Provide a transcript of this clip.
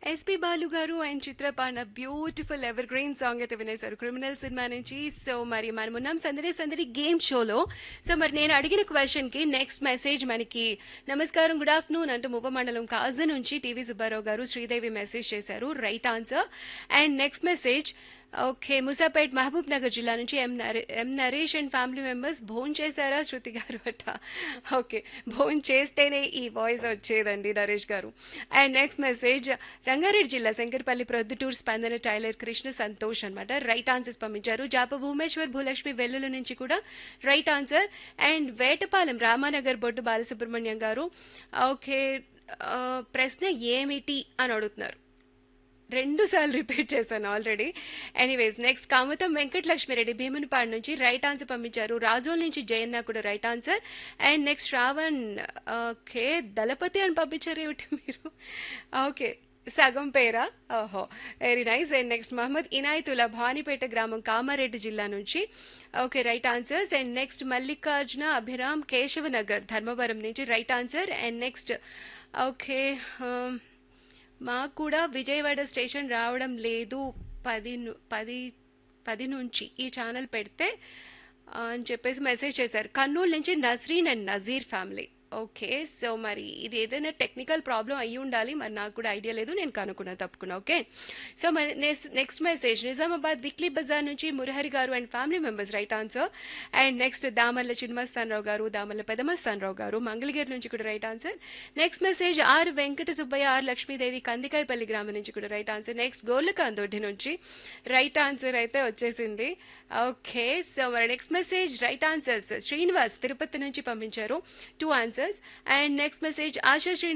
SP Balu గారు and చిత్ర పాడిన beautiful ever evergreen song అయితే వినేశారు క్రిమినల్ సినిమా నుంచి సో మరి మనం ఉన్నాం సందడి సందడి గేమ్ షోలో సో మరి నేను అడిగిన క్వశ్చన్ కి నెక్స్ట్ మెసేజ్ మనకి నమస్కారం గుడ్ ఆఫ్టర్నూన్ అంటూ ముప్ప మండలం కాజు నుంచి టీవీ సుబ్బారావు గారు శ్రీదేవి మెసేజ్ చేశారు right answer and next message okay Musapet Mahabubnagar జిల్లా నుంచి ఎం నరే M Naresh and family members phone చేశారా శృతి గారు అట ఓకే భోన్ చేస్తేనే ఈ వాయిస్ వచ్చేదండి నరేష్ గారు అండ్ నెక్స్ట్ మెసేజ్ రంగారెడ్డి జిల్లా శంకర్పల్లి ప్రొద్దుటూర్ స్పందన టైలర్ కృష్ణ సంతోష్ అనమాట రైట్ ఆన్సర్స్ పంపించారు జాప భూమేశ్వర్ భూలక్ష్మి వెల్లుల నుంచి కూడా right answer and Vetapalem Ramanagar Boddu Balasubrahmanyam garu okay ఆ, ప్రశ్న ఏమిటి అని అడుగుతున్నారు రెండు సార్లు రిపీట్ చేశాను already anyways next Kamatham Venkatalakshmireddy Bhimunipadu నుంచి రైట్ ఆన్సర్ పంపించారు రాజోల్ నుంచి జయన్న కూడా right answer and next Shravan okay Dalapathi అని పంపించారు ఏమిటి మీరు ఓకే సగం పేరా ఓహో very nice and next Mohammed Inayatullah Bhanipeta గ్రామం కామారెడ్డి జిల్లా నుంచి okay right answers and next Mallikarjuna Abhiram Keshavanagar Dharmavaram నుంచి right answer and next okay మాకు కూడా విజయవాడ స్టేషన్ రావడం లేదు పది ను- పది పది నుంచి ఈ ఛానల్ పెడితే ఆ, అని చెప్పేసి మెసేజ్ చేశారు కర్నూలు నుంచి Nazreen and Nazeer family okay so మరి ఇది ఏదైనా టెక్నికల్ ప్రాబ్లం అయ్యి ఉండాలి మరి నాకు కూడా ఐడియా లేదు నేను కనుక్కున్నా తప్పుకున్నా ఓకే సో మరి నెక్స్ట్ మెసేజ్ నిజామాబాద్ వీక్లీ బజార్ నుంచి Murahari garu and family members right answer and next Damarla Chinmastanarao garu Damarla Pedamastanarao garu Mangalagiri నుంచి కూడా right answer next message R Venkata Subbaiah R Lakshmidevi Kandikayapalli గ్రామం నుంచి కూడా రైట్ ఆన్సర్ నెక్స్ట్ గోర్లకాందొడ్డి నుంచి రైట్ ఆన్సర్ అయితే వచ్చేసింది ఓకే సో మరి next message right answers Srinivas Tirupati నుంచి పంపించారు two answers and next message Asha Srinivas